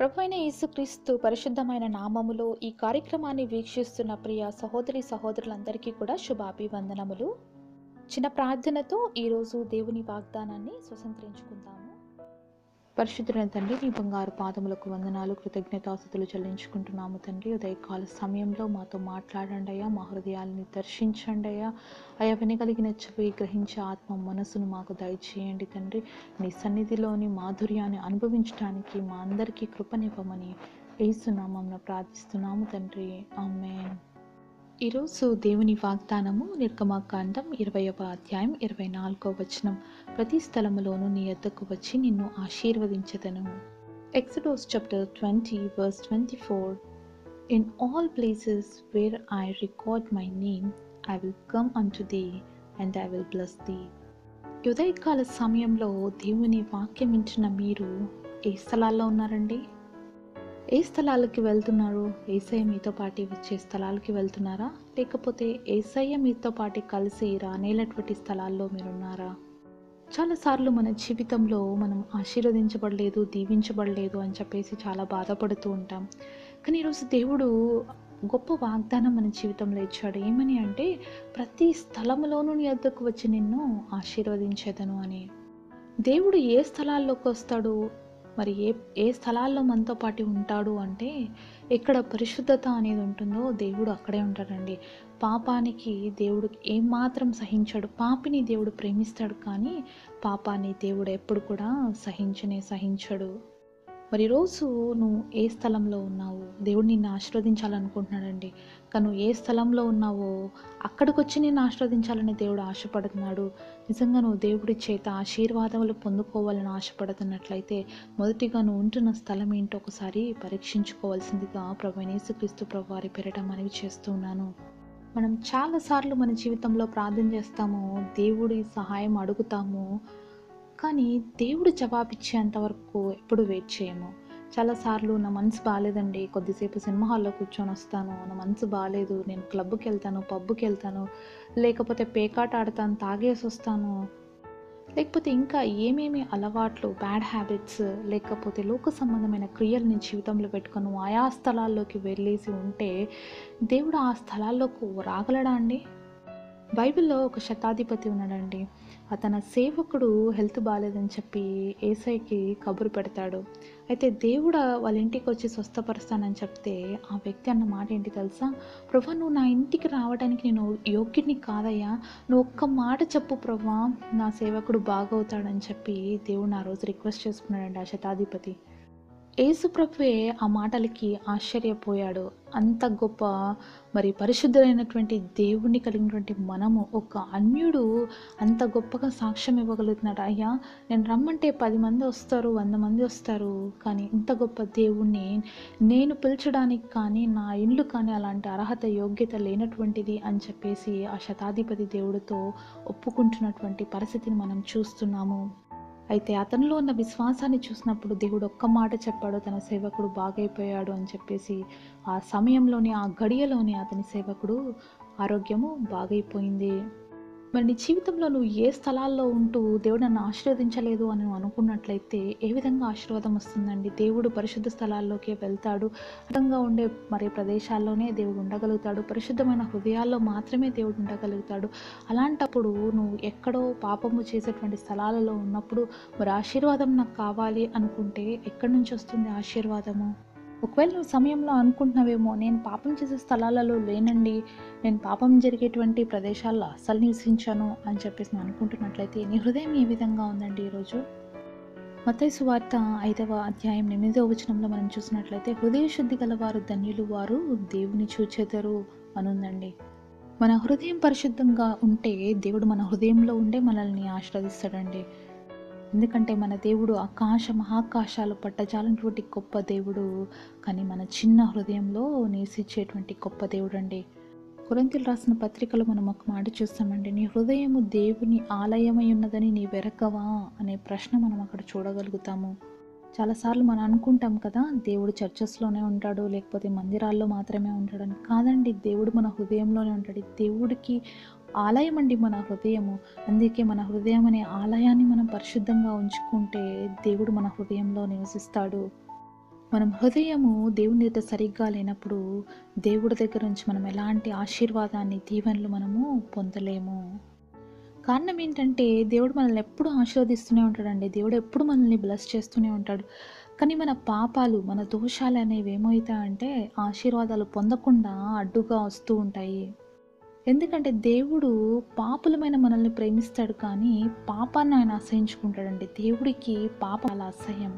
ప్రభు అయిన యేసుక్రీస్తు పరిశుద్ధమైన నామములో ఈ కార్యక్రమాన్ని వీక్షిస్తున్న ప్రియ సహోదరి సహోదరులందరికీ కూడా శుభాభివందనములు చిన్న ప్రార్థనతో ఈరోజు దేవుని వాగ్దానాన్ని స్వతంత్రించుకుందాము పరిశుద్ధులైన తండ్రి నీ బంగారు పాదములకు వందనాలు కృతజ్ఞతాస్థుతులు చెల్లించుకుంటున్నాము తండ్రి ఉదయకాల సమయంలో మాతో మాట్లాడండి అయ్యా మా హృదయాలని దర్శించండి అయ్యా అయా వినగలిగిన చెవి గ్రహించే ఆత్మ మనసును మాకు దయచేయండి తండ్రి నీ సన్నిధిలోని మాధుర్యాన్ని అనుభవించడానికి మా అందరికీ కృపనివ్వమని ఏసునామంలో ప్రార్థిస్తున్నాము తండ్రి ఆమెన్ ఈరోజు దేవుని వాగ్దానము నిర్గమాకాండం ఇరవయవ అధ్యాయం ఇరవై నాలుగో వచనం ప్రతి స్థలములోనూ నీ ఎద్దకు వచ్చి నిన్ను ఆశీర్వదించదను Exodus chapter twenty verse twenty four in all places where I record my name I will come unto thee and I will bless thee ఉదయకాల సమయంలో దేవుని వాక్యం వింటున్న మీరు ఏ స్థలాల్లో ఉన్నారండి ఏ స్థలాలకి వెళ్తున్నారు ఏసయ్య మీతో పాటు వచ్చే స్థలాలకి వెళ్తున్నారా లేకపోతే ఏసయ్య మీతో పాటు కలిసి రానేలటువంటి స్థలాల్లో మీరున్నారా చాలాసార్లు మన జీవితంలో మనం ఆశీర్వదించబడలేదు దీవించబడలేదు అని చెప్పేసి చాలా బాధపడుతూ ఉంటాం కానీ ఈరోజు దేవుడు గొప్ప వాగ్దానం మన జీవితంలో ఇచ్చాడు ఏమని అంటే ప్రతి స్థలంలోనూ నీ వద్దకు వచ్చి నిన్ను ఆశీర్వదించేదను అని దేవుడు ఏ స్థలాల్లోకి వస్తాడు మరి ఏ ఏ స్థలాల్లో మనతో పాటు ఉంటాడు అంటే ఎక్కడ పరిశుద్ధత అనేది ఉంటుందో దేవుడు అక్కడే ఉంటాడండి పాపానికి దేవుడు ఏమాత్రం సహించాడు పాపిని దేవుడు ప్రేమిస్తాడు కానీ పాపాన్ని దేవుడు ఎప్పుడు కూడా సహించనే సహించడు మరి రోజు నువ్వు ఏ స్థలంలో ఉన్నావు దేవుడు నిన్ను ఆశీర్వదించాలనుకుంటున్నాడండి కానీ నువ్వు ఏ స్థలంలో ఉన్నావో అక్కడికి వచ్చి నిన్ను ఆశీర్వదించాలని దేవుడు ఆశపడుతున్నాడు నిజంగా నువ్వు దేవుడి చేత ఆశీర్వాదములు పొందుకోవాలని ఆశపడుతున్నట్లయితే మొదటిగా నువ్వు ఉంటున్న స్థలం ఏంటో ఒకసారి పరీక్షించుకోవాల్సిందిగా ప్రభు యేసుక్రీస్తు ప్రభు వారి పేరిట మనవి చేస్తున్నాను మనం చాలాసార్లు మన జీవితంలో ప్రార్థన చేస్తాము దేవుడి సహాయం అడుగుతాము కానీ దేవుడు జవాబిచ్చేంత వరకు ఎప్పుడు వెయిట్ చేయము చాలాసార్లు నా మనసు బాగాలేదండి కొద్దిసేపు సినిమా హాల్లో కూర్చొని వస్తాను నా మనసు బాగాలేదు నేను క్లబ్కి వెళ్తాను పబ్కి వెళ్తాను లేకపోతే పేకాట ఆడతాను తాగేసి వస్తాను లేకపోతే ఇంకా ఏమేమి అలవాట్లు బ్యాడ్ హ్యాబిట్స్ లేకపోతే లోక సంబంధమైన క్రియల్ని జీవితంలో పెట్టుకొని ఆయా స్థలాల్లోకి వెళ్ళేసి ఉంటే దేవుడు ఆ స్థలాల్లోకి రాగలడా అండి బైబిల్లో ఒక శతాధిపతి ఉన్నాడండి అతని సేవకుడు హెల్త్ బాగాలేదని చెప్పి ఏసైకి కబురు పెడతాడు అయితే దేవుడు వాళ్ళ ఇంటికి వచ్చి స్వస్థపరుస్తానని చెప్తే ఆ వ్యక్తి అన్న మాట ఏంటి తెలుసా ప్రభా నువ్వు నా ఇంటికి రావడానికి నేను యోగ్యుడిని కాదయ్యా నువ్వు ఒక్క మాట చెప్పు ప్రభా నా సేవకుడు బాగవుతాడని చెప్పి దేవుడు ఆ రోజు రిక్వెస్ట్ చేసుకున్నాడండి ఆ శతాధిపతి యేసుప్రభువే ఆ మాటలకి ఆశ్చర్యపోయాడు అంత గొప్ప మరి పరిశుద్ధులైనటువంటి దేవుణ్ణి కలిగినటువంటి మనము ఒక అన్యుడు అంత గొప్పగా సాక్ష్యం ఇవ్వగలుగుతున్నాడు అయ్యా నేను రమ్మంటే పది మంది వస్తారు వంద మంది వస్తారు కానీ ఇంత గొప్ప దేవుణ్ణి నేను పిలిచడానికి కానీ నా ఇల్లు కానీ అలాంటి అర్హత యోగ్యత లేనటువంటిది అని చెప్పేసి ఆ శతాధిపతి దేవుడితో ఒప్పుకుంటున్నటువంటి పరిస్థితిని మనం చూస్తున్నాము అయితే అతనిలో ఉన్న విశ్వాసాన్ని చూసినప్పుడు దేవుడు ఒక్క మాట చెప్పాడు తన సేవకుడు బాగైపోయాడు అని చెప్పేసి ఆ సమయంలోనే ఆ గడియలోనే అతని సేవకుడు ఆరోగ్యము బాగైపోయింది మరి నీ జీవితంలో నువ్వు ఏ స్థలాల్లో ఉంటూ దేవుడు నన్ను ఆశీర్వదించలేదు అని నువ్వు అనుకున్నట్లయితే ఏ విధంగా ఆశీర్వాదం వస్తుందండి దేవుడు పరిశుద్ధ స్థలాల్లోకి వెళ్తాడు అర్థంగా ఉండే మరి ప్రదేశాల్లోనే దేవుడు ఉండగలుగుతాడు పరిశుద్ధమైన హృదయాల్లో మాత్రమే దేవుడు ఉండగలుగుతాడు అలాంటప్పుడు నువ్వు ఎక్కడో పాపము చేసేటువంటి స్థలాలలో ఉన్నప్పుడు మరి ఆశీర్వాదం నాకు కావాలి అనుకుంటే ఎక్కడి నుంచి వస్తుంది ఆశీర్వాదము ఒకవేళ నువ్వు సమయంలో అనుకుంటున్నావేమో నేను పాపం చేసే స్థలాలలో లేనండి నేను పాపం జరిగేటువంటి ప్రదేశాల్లో అస్సలు నివసించాను అని చెప్పేసి నేను అనుకుంటున్నట్లయితే నీ హృదయం ఏ విధంగా ఉందండి ఈరోజు మత్తయి వార్త ఐదవ అధ్యాయం ఎనిమిదవ వచనంలో మనం చూసినట్లయితే హృదయ శుద్ధి గలవారు ధన్యులు వారు దేవుని చూచెదరు అనుందండి మన హృదయం పరిశుద్ధంగా ఉంటే దేవుడు మన హృదయంలో ఉండే మనల్ని ఆశీర్వదిస్తాడండి ఎందుకంటే మన దేవుడు ఆకాశ మహాకాశాలు పట్టజాలటువంటి గొప్ప దేవుడు కానీ మన చిన్న హృదయంలో నివసించేటువంటి గొప్ప దేవుడు అండి కొరంతిలు రాసిన పత్రికలో మనం ఒక మాట చూస్తామండి నీ హృదయము దేవుని ఆలయమై ఉన్నదని నీ వెరకవా అనే ప్రశ్న మనం అక్కడ చూడగలుగుతాము చాలాసార్లు మనం అనుకుంటాం కదా దేవుడు చర్చెస్లోనే ఉంటాడు లేకపోతే మందిరాల్లో మాత్రమే ఉంటాడని కాదండి దేవుడు మన హృదయంలోనే ఉంటాడు దేవుడికి ఆలయం అండి మన హృదయము అందుకే మన హృదయం అనే ఆలయాన్ని మనం పరిశుద్ధంగా ఉంచుకుంటే దేవుడు మన హృదయంలో నివసిస్తాడు మనం హృదయము దేవుని దగ్గర సరిగ్గా లేనప్పుడు దేవుడి దగ్గర నుంచి మనం ఎలాంటి ఆశీర్వాదాన్ని దీవెనలు మనము పొందలేము కారణం ఏంటంటే దేవుడు మనల్ని ఎప్పుడు ఆశీర్వదిస్తూనే ఉంటాడండి దేవుడు ఎప్పుడు మనల్ని బ్లెస్ చేస్తూనే ఉంటాడు కానీ మన పాపాలు మన దోషాలు అనేవి ఏమవుతాయంటే ఆశీర్వాదాలు పొందకుండా అడ్డుగా వస్తూ ఉంటాయి ఎందుకంటే దేవుడు పాపులమైన మనల్ని ప్రేమిస్తాడు కానీ పాపాన్ని ఆయన అసహించుకుంటాడండి దేవుడికి పాప అలా అసహ్యం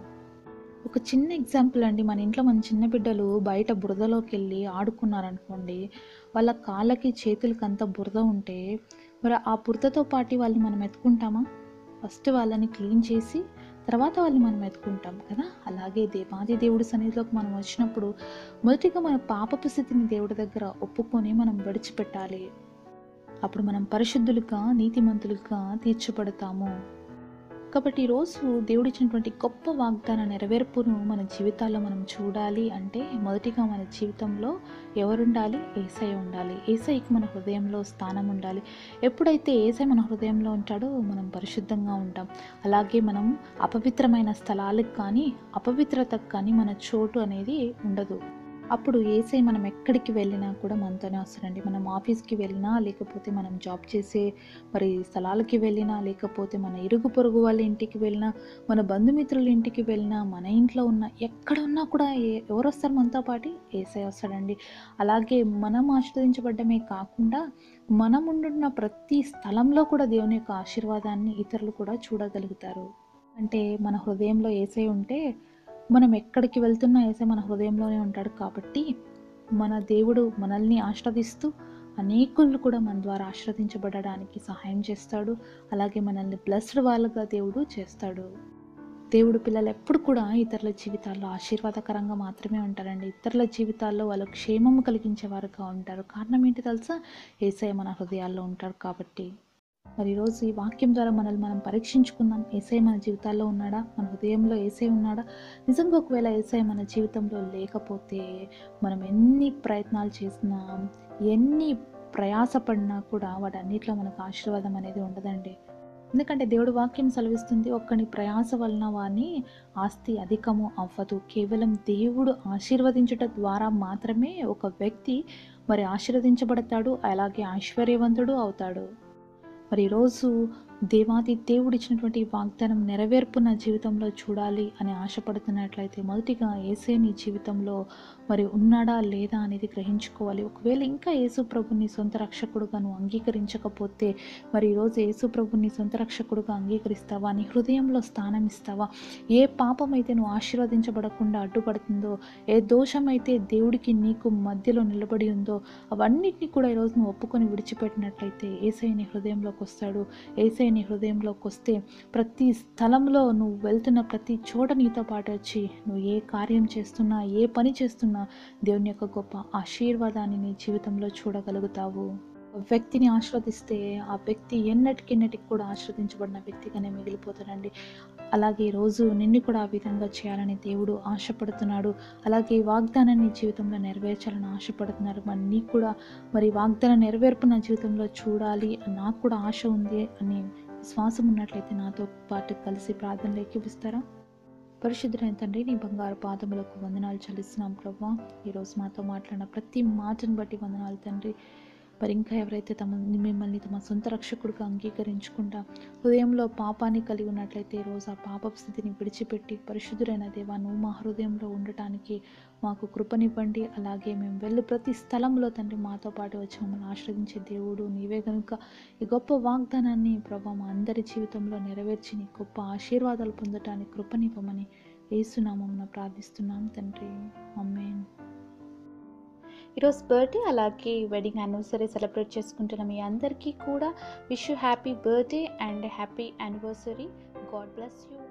ఒక చిన్న ఎగ్జాంపుల్ అండి మన ఇంట్లో మన చిన్న బిడ్డలు బయట బురదలోకి వెళ్ళి ఆడుకున్నారనుకోండి వాళ్ళ కాళ్ళకి చేతులకి అంత బురద ఉంటే మరి ఆ బురదతో పాటు వాళ్ళని మనం ఎత్తుకుంటామా ఫస్ట్ వాళ్ళని క్లీన్ చేసి తర్వాత వాళ్ళని మనం ఎత్తుకుంటాం కదా అలాగే దేవాది దేవుడి సన్నిధిలోకి మనం వచ్చినప్పుడు మొదటిగా మన పాపపు స్థితిని దేవుడి దగ్గర ఒప్పుకొని మనం విడిచిపెట్టాలి అప్పుడు మనం పరిశుద్ధులుగా నీతిమంతులుగా తీర్చబడతాము కాబట్టి ఈరోజు దేవుడిచ్చినటువంటి గొప్ప వాగ్దాన నెరవేర్పును మన జీవితాల్లో మనం చూడాలి అంటే మొదటిగా మన జీవితంలో ఎవరుండాలి ఏసై ఉండాలి ఏసైకి మన హృదయంలో స్థానం ఉండాలి ఎప్పుడైతే ఏసై మన హృదయంలో ఉంటాడో మనం పరిశుద్ధంగా ఉంటాం అలాగే మనం అపవిత్రమైన స్థలాలకు కానీ అపవిత్రతకు కానీ మన చోటు అనేది ఉండదు అప్పుడు ఏసై మనం ఎక్కడికి వెళ్ళినా కూడా మనతోనే వస్తాడండి మనం ఆఫీస్కి వెళ్ళినా లేకపోతే మనం జాబ్ చేసే మరి స్థలాలకి వెళ్ళినా లేకపోతే మన ఇరుగు పొరుగు వాళ్ళ ఇంటికి వెళ్ళినా మన బంధుమిత్రుల ఇంటికి వెళ్ళినా మన ఇంట్లో ఉన్న ఎక్కడ ఉన్నా కూడా ఏ- ఎవరు వస్తారు మనతో పాటు ఏసై వస్తాడండి అలాగే మనం ఆశీర్వదించబడ్డమే కాకుండా మనం ఉండున్న ప్రతి స్థలంలో కూడా దేవుని యొక్క ఆశీర్వాదాన్ని ఇతరులు కూడా చూడగలుగుతారు అంటే మన హృదయంలో ఏసై ఉంటే మనం ఎక్కడికి వెళ్తున్నా ఏసై మన హృదయంలోనే ఉంటాడు కాబట్టి మన దేవుడు మనల్ని ఆశ్రదిస్తూ అనేకులు కూడా మన ద్వారా ఆశ్రదించబడడానికి సహాయం చేస్తాడు అలాగే మనల్ని బ్లెస్డ్ వాళ్ళగా దేవుడు చేస్తాడు దేవుడు పిల్లలు ఎప్పుడు కూడా ఇతరుల జీవితాల్లో ఆశీర్వాదకరంగా మాత్రమే ఉంటారండి ఇతరుల జీవితాల్లో వాళ్ళు క్షేమము కలిగించే వారుగా ఉంటారు కారణం ఏంటి తెలుసా ఏసఐ మన హృదయాల్లో ఉంటాడు కాబట్టి మరి ఈరోజు ఈ వాక్యం ద్వారా మనల్ని మనం పరీక్షించుకుందాం ఏసై మన జీవితాల్లో ఉన్నాడా మన హృదయంలో ఏసై ఉన్నాడా నిజంగా ఒకవేళ ఏసై మన జీవితంలో లేకపోతే మనం ఎన్ని ప్రయత్నాలు చేసినా ఎన్ని ప్రయాసపడినా కూడా వాటన్నిటిలో మనకు ఆశీర్వాదం అనేది ఉండదండి ఎందుకంటే దేవుడు వాక్యం సెలవిస్తుంది ఒక్కని ప్రయాస వలన వాని ఆస్తి అధికము అవ్వదు కేవలం దేవుడు ఆశీర్వదించుట ద్వారా మాత్రమే ఒక వ్యక్తి మరి ఆశీర్వదించబడతాడు అలాగే ఐశ్వర్యవంతుడు అవుతాడు మరి ఈరోజు దేవాది దేవుడు ఇచ్చినటువంటి ఈ వాగ్దానం నెరవేర్పు నా జీవితంలో చూడాలి అని ఆశపడుతున్నట్లయితే మొదటిగా ఏసే నీ జీవితంలో మరి ఉన్నాడా లేదా అనేది గ్రహించుకోవాలి ఒకవేళ ఇంకా యేసు ప్రభుని సొంత రక్షకుడుగా నువ్వు అంగీకరించకపోతే మరి ఈరోజు యేసు ప్రభుని సొంత రక్షకుడుగా అంగీకరిస్తావా నీ హృదయంలో స్థానం ఇస్తావా ఏ పాపం అయితే నువ్వు ఆశీర్వదించబడకుండా అడ్డుపడుతుందో ఏ దోషం అయితే దేవుడికి నీకు మధ్యలో నిలబడి ఉందో అవన్నిటిని కూడా ఈరోజు నువ్వు ఒప్పుకొని విడిచిపెట్టినట్లయితే ఏసై నీ హృదయంలోకి వస్తాడు ఏసై నీ హృదయంలోకి వస్తే ప్రతి స్థలంలో నువ్వు వెళ్తున్న ప్రతి చోట నీతో పాటు వచ్చి నువ్వు ఏ కార్యం చేస్తున్నా ఏ పని చేస్తున్నా దేవుని యొక్క గొప్ప ఆశీర్వాదాన్ని నీ జీవితంలో చూడగలుగుతావు ఒక వ్యక్తిని ఆస్వాదిస్తే ఆ వ్యక్తి ఎన్నటికెన్నటికి కూడా ఆస్వాదించబడిన వ్యక్తిగానే మిగిలిపోతాడండి అలాగే రోజు నిన్ను కూడా ఆ విధంగా చేయాలని దేవుడు ఆశపడుతున్నాడు అలాగే ఈ వాగ్దానాన్ని జీవితంలో నెరవేర్చాలని ఆశపడుతున్నారు మరి నీకు కూడా మరి వాగ్దాన నెరవేర్పు నా జీవితంలో చూడాలి నాకు కూడా ఆశ ఉంది అని విశ్వాసం ఉన్నట్లయితే నాతో పాటు కలిసి ప్రార్థనలు ఎక్కిపిస్తారా పరిశుద్ధులైన తండ్రి నీ బంగారు పాదములకు వందనాలు చెల్లిస్తున్నాం ప్రభా ఈరోజు మాతో మాట్లాడిన ప్రతి మాటను బట్టి వందనాలు తండ్రి మరి ఇంకా ఎవరైతే తమ మిమ్మల్ని తమ సొంత రక్షకుడిగా అంగీకరించకుండా హృదయంలో పాపాన్ని కలిగి ఉన్నట్లయితే ఈ రోజు ఆ పాప స్థితిని విడిచిపెట్టి పరిశుద్ధులైన దేవా నువ్వు మా హృదయంలో ఉండటానికి మాకు కృపనివ్వండి అలాగే మేము వెళ్ళి ప్రతి స్థలంలో తండ్రి మాతో పాటు వచ్చి మమ్మల్ని ఆశ్రదించే దేవుడు నీవే కనుక ఈ గొప్ప వాగ్దానాన్ని ప్రభా మా అందరి జీవితంలో నెరవేర్చి నీ గొప్ప ఆశీర్వాదాలు పొందటానికి కృపనివ్వమని ఏసునామమున ప్రార్థిస్తున్నాం తండ్రి అమ్మేన్ ఈరోజు బర్త్డే అలాగే వెడ్డింగ్ యానివర్సరీ సెలబ్రేట్ చేసుకుంటున్న మీ అందరికీ కూడా wish you happy birthday and happy anniversary God bless you